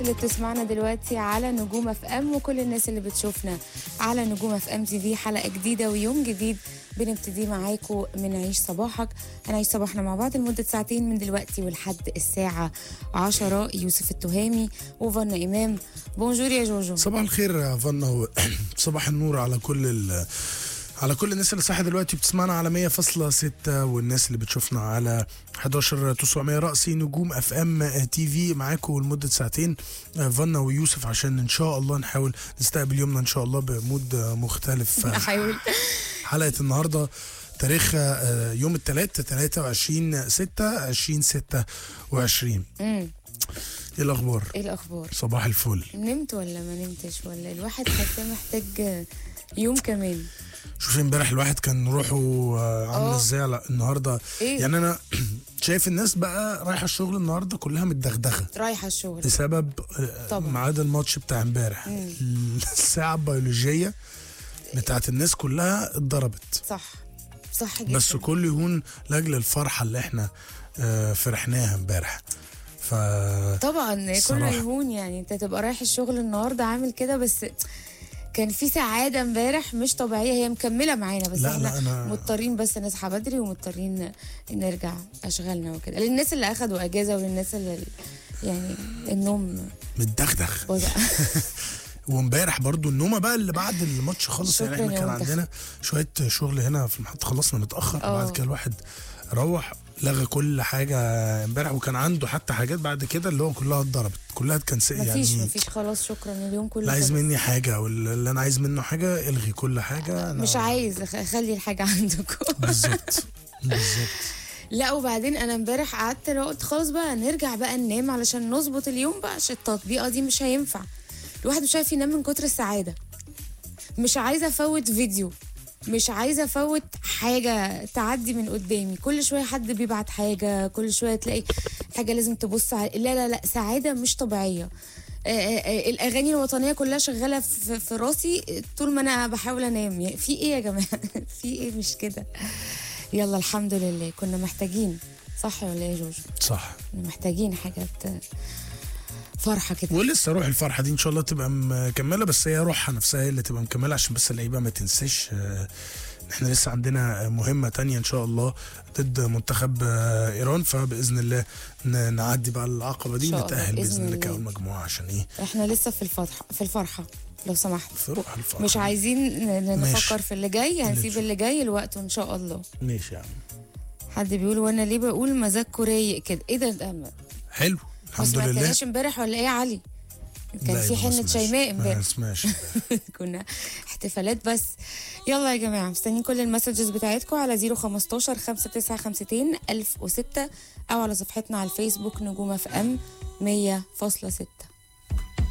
اللي بتسمعنا دلوقتي على نجوم اف ام وكل الناس اللي بتشوفنا على نجوم اف ام تي في حلقه جديده ويوم جديد بنبتدي معاكم من عيش صباحك هنعيش صباحنا مع بعض لمده ساعتين من دلوقتي ولحد الساعه 10 يوسف التهامي وفنا امام بونجور يا جوجو صباح الخير يا فنا و- صباح النور على كل ال... على كل الناس اللي صاحيه دلوقتي بتسمعنا على 100.6 والناس اللي بتشوفنا على 11 900 رأسي نجوم اف ام تي في معاكم لمده ساعتين آه، فنا ويوسف عشان ان شاء الله نحاول نستقبل يومنا ان شاء الله بمود آه، مختلف آه، احاول حلقه النهارده تاريخ آه، يوم الثلاث 23 6 2026 امم ايه الاخبار ايه الاخبار صباح الفل نمت ولا ما نمتش ولا الواحد حاسه محتاج يوم كمان شوف امبارح الواحد كان روحه آه، عامله آه. ازاي لا النهارده إيه؟ يعني انا شايف الناس بقى رايحه الشغل النهارده كلها متدغدغه رايحه الشغل بسبب آه، طبعا. ميعاد الماتش بتاع امبارح الساعه البيولوجيه بتاعت الناس كلها اتضربت صح صح جدا بس كل يهون لاجل الفرحه اللي احنا آه، فرحناها امبارح ف طبعا كله الصراحة. يهون يعني انت تبقى رايح الشغل النهارده عامل كده بس كان في سعاده امبارح مش طبيعيه هي مكمله معانا بس لا، احنا لا، أنا- مضطرين بس نصحى بدري ومضطرين نرجع اشغالنا وكده للناس اللي اخدوا اجازه وللناس اللي يعني النوم متدغدغ وضع وامبارح برضو النومه بقى اللي بعد الماتش خالص يعني شكراً احنا يا كان وانت. عندنا شويه شغل هنا في المحطه خلصنا متاخر اه. بعد كده الواحد روح لغى كل حاجه امبارح وكان عنده حتى حاجات بعد كده اللي هو كلها اتضربت كلها اتكنسل مفيش يعني مفيش خلاص شكرا اليوم كله اللي عايز خلص. مني حاجه واللي انا عايز منه حاجه الغي كل حاجه أنا مش عايز أخ- اخلي الحاجه عندكم بالظبط بالظبط لا وبعدين انا امبارح قعدت لو قلت خلاص بقى نرجع بقى ننام علشان نظبط اليوم بقى عشان التطبيقه دي مش هينفع الواحد مش عارف ينام من كتر السعاده مش عايزه افوت فيديو مش عايزه افوت حاجه تعدي من قدامي كل شويه حد بيبعت حاجه كل شويه تلاقي حاجه لازم تبص على لا لا لا سعاده مش طبيعيه آه، آه، آه، الاغاني الوطنيه كلها شغاله في, في راسي طول ما انا بحاول انام يعني في ايه يا جماعه في ايه مش كده يلا الحمد لله كنا محتاجين صح ولا ايه يا جوجو صح كنا محتاجين حاجات فرحه كده ولسه روح الفرحه دي ان شاء الله تبقى مكمله بس هي روحها نفسها هي اللي تبقى مكمله عشان بس اللعيبه ما تنساش آه، إن احنا لسه عندنا مهمه تانية ان شاء الله ضد منتخب آه، ايران فباذن الله ن- نعدي بقى العقبه دي إن شاء الله، نتاهل بإذن باذن الله الله. كاول مجموعه عشان ايه احنا لسه في الفرحه في الفرحه لو سمحت في روح الفرحه مش عايزين ن- ن- ماشي. نفكر في اللي جاي هنسيب ماشي. اللي جاي لوقته ان شاء الله ماشي يا عم حد بيقول وانا ليه بقول مزاجكوا رايق كده ايه ده ده ما حلو ما الحمد لله سمعتناش امبارح ولا ايه يا علي كان لا، في يبقى ما حنه اسمعش. شيماء ما امبارح اسمعش كنا احتفالات بس يلا يا جماعه مستنيين كل المسجز بتاعتكم على 015 5952 1006 او على صفحتنا على الفيسبوك نجوم اف ام 100.6